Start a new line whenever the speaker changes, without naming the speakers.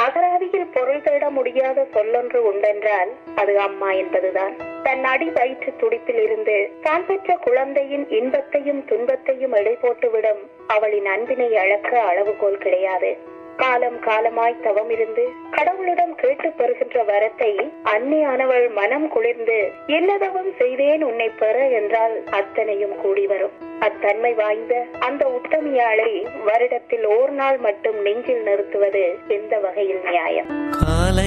அகராதியில் பொருள் தேட முடியாத சொல்லொன்று உண்டென்றால் அது அம்மா என்பதுதான் தன் அடி வயிற்று துடிப்பில் இருந்து தான் பெற்ற குழந்தையின் இன்பத்தையும் துன்பத்தையும் எடை போட்டுவிடும் அவளின் அன்பினை அளக்க அளவுகோல் கிடையாது காலம் காலமாய் தவம் இருந்து கடவுளிடம் கேட்டு பெறுகின்ற வரத்தை அன்னியானவள் மனம் குளிர்ந்து என்னதவும் செய்தேன் உன்னை பெற என்றால் அத்தனையும் கூடி வரும் அத்தன்மை வாய்ந்த அந்த உத்தமியாளை வருடத்தில் ஓர் நாள் மட்டும் நெஞ்சில் நிறுத்துவது எந்த வகையில் நியாயம்
கா